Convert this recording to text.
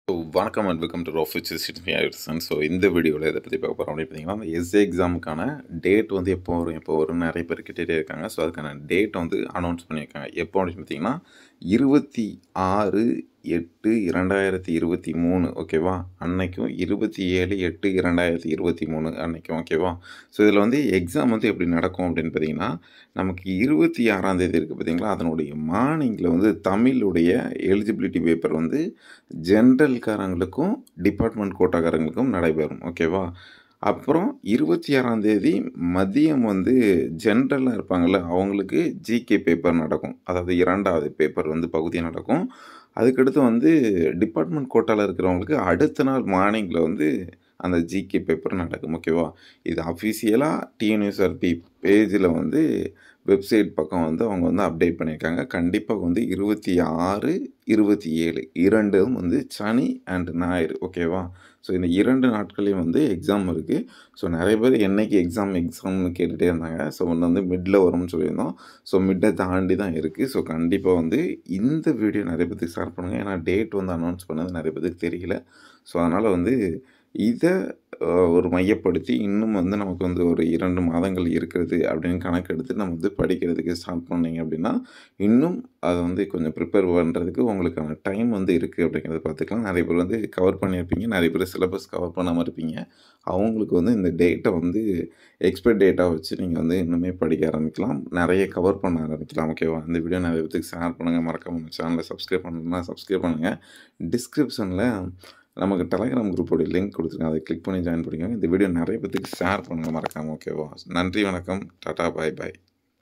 so வணக்கம் and welcome to ராஃபிச் citizen so இந்த வீடியோவில் இதை பற்றி பார்க்க போகிறோம் அப்படின்னு பார்த்தீங்கன்னா அந்த எஸ்ஏ எக்ஸாமுக்கான டேட் வந்து எப்போ வரும் எப்போ வரும்னு நிறைய பேர் கேட்டுகிட்டே இருக்காங்க ஸோ அதுக்கான டேட் வந்து அனௌன்ஸ் பண்ணியிருக்காங்க எப்போ அப்படின்னு பார்த்தீங்கன்னா இருபத்தி ஆறு எட்டு இரண்டாயிரத்தி இருபத்தி மூணு ஓகேவா அன்னைக்கும் இருபத்தி ஏழு எட்டு இரண்டாயிரத்தி இருபத்தி மூணு அன்னைக்கும் ஓகேவா ஸோ இதில் வந்து எக்ஸாம் வந்து எப்படி நடக்கும் அப்படின்னு பார்த்தீங்கன்னா நமக்கு இருபத்தி ஆறாம் தேதி இருக்குது பார்த்தீங்களா அதனுடைய மார்னிங்கில் வந்து தமிழுடைய எலிஜிபிலிட்டி பேப்பர் வந்து ஜென்ரல்காரங்களுக்கும் டிபார்ட்மெண்ட் கோட்டாக்காரங்களுக்கும் நடைபெறும் ஓகேவா அப்புறம் இருபத்தி ஆறாம் தேதி மதியம் வந்து ஜென்ரலாக இருப்பாங்கள்ல அவங்களுக்கு ஜிகே பேப்பர் நடக்கும் அதாவது இரண்டாவது பேப்பர் வந்து பகுதி நடக்கும் அதுக்கடுத்து வந்து டிபார்ட்மெண்ட் கோட்டாவில் இருக்கிறவங்களுக்கு அடுத்த நாள் மார்னிங்கில் வந்து அந்த ஜிகே பேப்பர் நடக்கும் ஓகேவா இது அஃபிஷியலாக டிஎன்யூஎஸ்ஆர்பி பேஜில் வந்து வெப்சைட் பக்கம் வந்து அவங்க வந்து அப்டேட் பண்ணியிருக்காங்க கண்டிப்பாக வந்து இருபத்தி ஆறு இருபத்தி ஏழு இரண்டும் வந்து சனி அண்ட் ஞாயிறு ஓகேவா ஸோ இந்த இரண்டு நாட்களையும் வந்து எக்ஸாம் இருக்குது ஸோ நிறைய பேர் என்னைக்கு எக்ஸாம் எக்ஸாம்னு கேட்டுகிட்டே இருந்தாங்க ஸோ ஒன்று வந்து மிட்டில் வரும்னு சொல்லியிருந்தோம் ஸோ மிட்டை தாண்டி தான் இருக்குது ஸோ கண்டிப்பாக வந்து இந்த வீடியோ நிறைய பேருக்கு ஷேர் பண்ணுங்கள் ஏன்னா டேட் வந்து அனௌன்ஸ் பண்ணது நிறைய பேருக்கு தெரியல ஸோ அதனால் வந்து இதை ஒரு மையப்படுத்தி இன்னும் வந்து நமக்கு வந்து ஒரு இரண்டு மாதங்கள் இருக்கிறது அப்படின்னு கணக்கு எடுத்து நம்ம வந்து படிக்கிறதுக்கு ஸ்டார்ட் பண்ணிங்க அப்படின்னா இன்னும் அதை வந்து கொஞ்சம் ப்ரிப்பேர் பண்ணுறதுக்கு உங்களுக்கான டைம் வந்து இருக்குது அப்படிங்கிறத பார்த்துக்கலாம் நிறைய பேர் வந்து கவர் பண்ணியிருப்பீங்க நிறைய பேர் சிலபஸ் கவர் பண்ணாமல் இருப்பீங்க அவங்களுக்கு வந்து இந்த டேட்டை வந்து எக்ஸ்பெக்ட் டேட்டாக வச்சு நீங்கள் வந்து இன்னுமே படிக்க ஆரம்பிக்கலாம் நிறைய கவர் பண்ண ஆரம்பிக்கலாம் ஓகேவா இந்த வீடியோ நிறைய பேருக்கு ஷேர் பண்ணுங்கள் மறக்காம சேனலை சப்ஸ்கிரைப் பண்ணணும்னா சப்ஸ்கிரைப் பண்ணுங்கள் டிஸ்கிரிப்ஷனில் நமக்கு டெலகிராம் குரூப்போடைய லிங்க் கொடுத்துருக்கேன் அதை கிளிக் பண்ணி ஜாயின் பண்ணிக்கோங்க இந்த வீடியோ நிறைய பேத்துக்கு ஷேர் பண்ணுங்கள் மறக்காமல் ஓகேவா நன்றி வணக்கம் டாட்டா பாய் பாய்